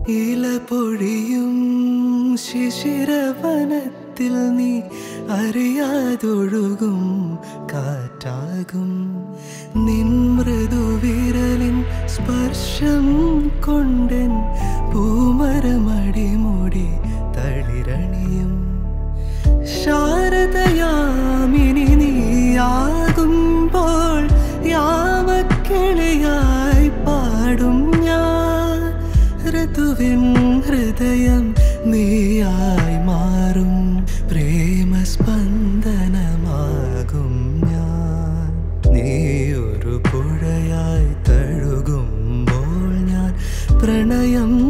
ഇല പൊഴിയും ശിശിരവനത്തിൽ നീ അറിയാതൊഴുകും കാറ്റാകും നിൻ മൃദുവിരലിൻ സ്പർശം കൊണ്ടൻ പൂമരമടിമുടി തളിരണിയും ശാരദയാമിനി നീയാകുമ്പോൾ യാമക്കിളിയായി പാടും ഞാൻ ഋതുവിൻ ഹൃദയം നീയായി മാറും പ്രേമസ്പന്ദനമാകും ഞാൻ നീയൊരു പുഴയായി തഴുകുമ്പോൾ ഞാൻ പ്രണയം